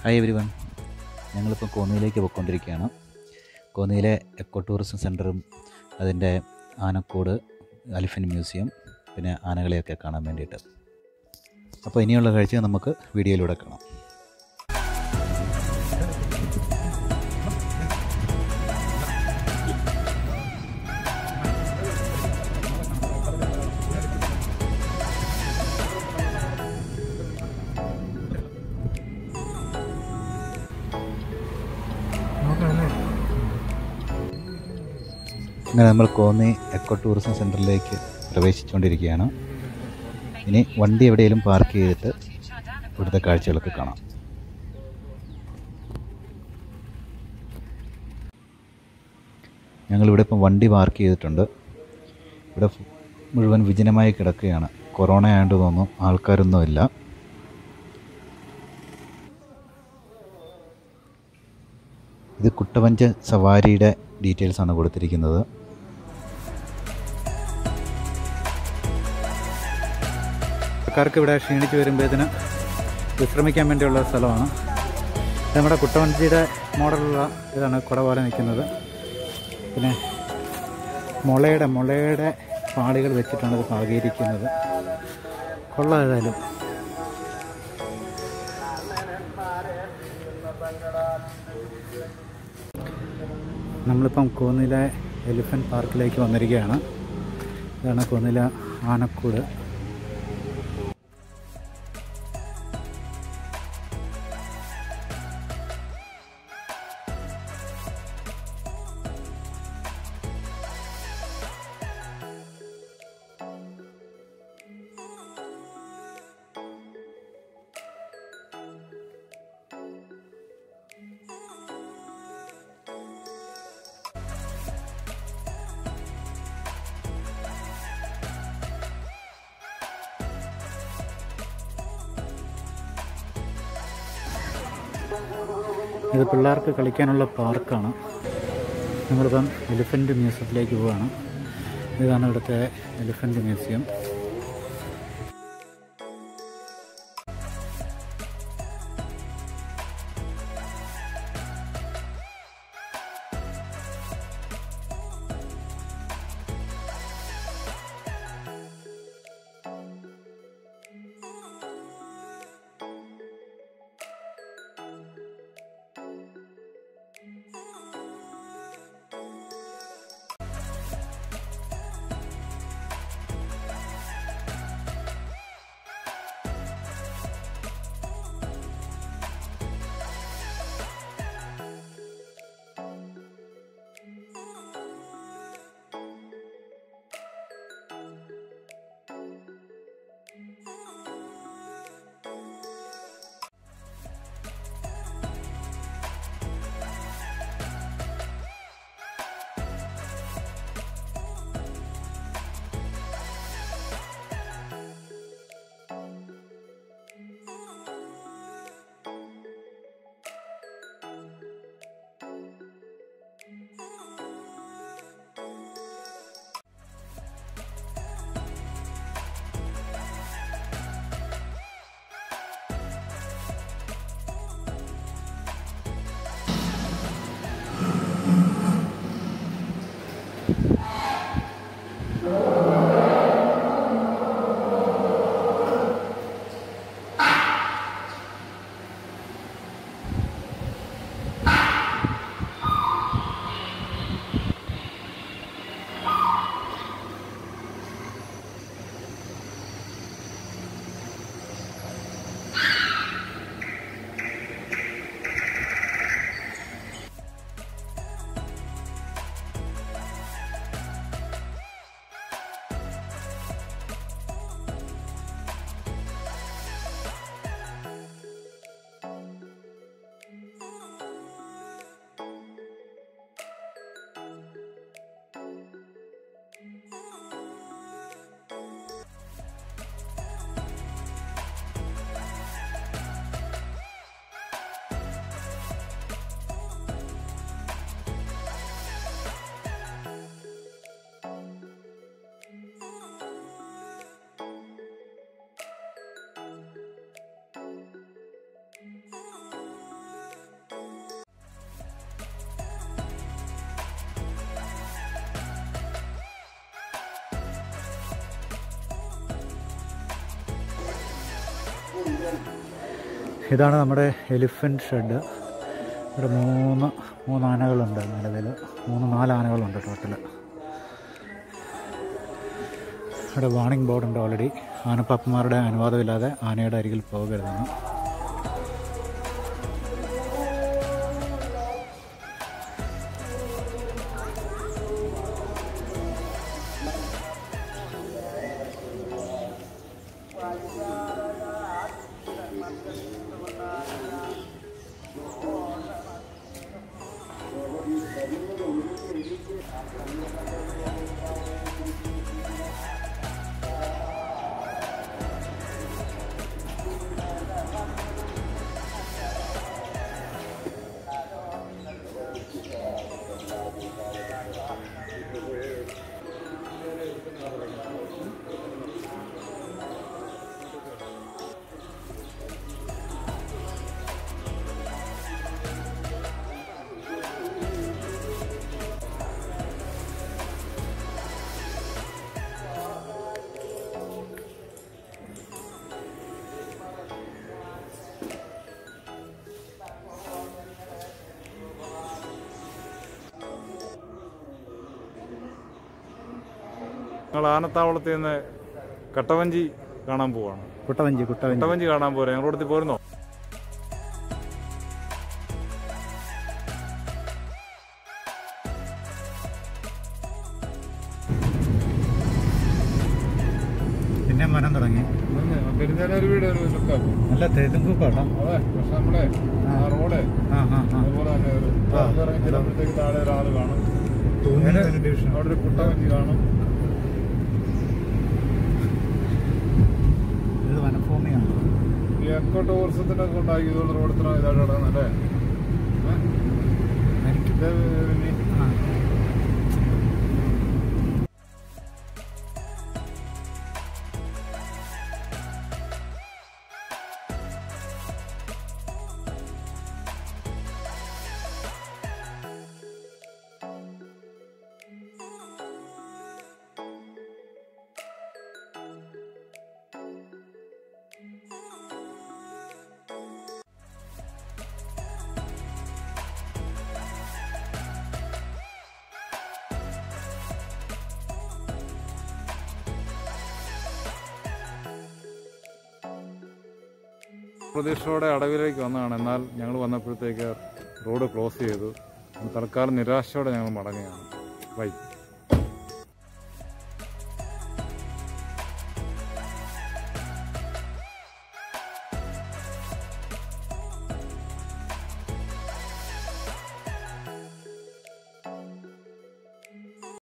Hi every one ഞങ്ങളിപ്പോൾ കോന്നിയിലേക്ക് പോയിക്കൊണ്ടിരിക്കുകയാണ് കോന്നിയിലെ eco tourism സെൻറ്ററും അതിൻ്റെ ആനക്കോട് അലിഫൻ മ്യൂസിയം പിന്നെ ആനകളെയൊക്കെ കാണാൻ വേണ്ടിയിട്ട് അപ്പോൾ ഇനിയുള്ള കാഴ്ച നമുക്ക് വീഡിയോയിലൂടെ കാണാം അങ്ങനെ നമ്മൾ കോന്നി എക്കോ ടൂറിസം സെൻറ്ററിലേക്ക് പ്രവേശിച്ചുകൊണ്ടിരിക്കുകയാണ് ഇനി വണ്ടി എവിടെയെങ്കിലും പാർക്ക് ചെയ്തിട്ട് ഇവിടുത്തെ കാഴ്ചകളൊക്കെ കാണാം ഞങ്ങളിവിടെ ഇപ്പം വണ്ടി പാർക്ക് ചെയ്തിട്ടുണ്ട് ഇവിടെ ഫു- മുഴുവൻ വിജനമായി കിടക്കുകയാണ് കൊറോണ ആയതുകൊണ്ട് തോന്നുന്നു ആൾക്കാരൊന്നുമില്ല ഇത് കുട്ടവഞ്ച സവാരിയുടെ ഡീറ്റെയിൽസ് ആണ് കൊടുത്തിരിക്കുന്നത് ആൾക്കാർക്ക് ഇവിടെ ക്ഷീണിച്ച് വരുമ്പോഴത്തേന് വിശ്രമിക്കാൻ വേണ്ടിയുള്ള സ്ഥലമാണ് ഇത് നമ്മുടെ കുട്ടവഞ്ചിയുടെ മോഡലുള്ള ഇതാണ് കുട പോലെ നിൽക്കുന്നത് പിന്നെ മുളയുടെ മുളയുടെ പാളികൾ വെച്ചിട്ടാണ് ഇത് പാകിയിരിക്കുന്നത് കൊള്ളാം ഏതായാലും നമ്മളിപ്പം കോന്നില എലിഫൻറ്റ് പാർക്കിലേക്ക് വന്നിരിക്കുകയാണ് ഇതാണ് കോന്നില ആനക്കൂട് ഇത് പിള്ളേർക്ക് കളിക്കാനുള്ള പാർക്കാണ് നമ്മളിപ്പം എലിഫൻറ്റ് മ്യൂസിയത്തിലേക്ക് പോവുകയാണ് ഇതാണ് ഇവിടുത്തെ എലിഫൻറ്റ് മ്യൂസിയം ഇതാണ് നമ്മുടെ എലിഫൻറ്റ് ഷെഡ് ഇവിടെ മൂന്ന് മൂന്ന് ആനകളുണ്ട് നിലവിൽ മൂന്ന് നാല് ആനകളുണ്ട് ടോട്ടൽ ഇവിടെ വാണിംഗ് ബോർഡുണ്ട് ഓൾറെഡി ആനപ്പാപ്പന്മാരുടെ അനുവാദമില്ലാതെ ആനയുടെ അരികിൽ പോകരുതെന്ന് ഞങ്ങൾ ആനത്താവളത്തിൽ നിന്ന് കട്ടവഞ്ചി കാണാൻ പോവാണ് കുട്ടവഞ്ചി കുട്ടവഞ്ചി കട്ടവഞ്ചി കാണാൻ പോരാ ഞങ്ങളുടെ അടുത്ത് പോരുന്നോ പിന്നെ മനം തുടങ്ങി പെരുന്നാലൊരു വീട് ഒരു ലുക്കാക്കും നല്ല തെലുങ്ക് പടം അതെ പക്ഷെ നമ്മുടെ ആ റോഡ് ആ ആ ആ അതുപോലെ തന്നെ ഒരു ആ. ഇറങ്ങി ചെല്ലുമ്പോഴത്തേക്ക് താഴെ ഒരാൾ കാണും തൂങ്ങിയ ഒരു ഡിവിഷൻ അവിടെ ഒരു കുട്ടവഞ്ചി കാണും ഇത് വനഭൂമിയാണ് ഈ എക്കോ ടൂറിസത്തിനൊക്കെ ഉണ്ടാക്കിയതുകൊണ്ട് റോഡ് ഇത്ര ഇതായിട്ട് കിടക്കുന്നല്ലേ എനിക്ക് ഇത് ഇനി ആ പ്രതീക്ഷയോടെ അടവിലേക്ക് വന്നതാണ് എന്നാൽ ഞങ്ങൾ വന്നപ്പോഴത്തേക്ക് റോഡ് ക്ലോസ് ചെയ്തു തൽക്കാലം നിരാശയോടെ ഞങ്ങൾ മടങ്ങുകയാണ് ബൈ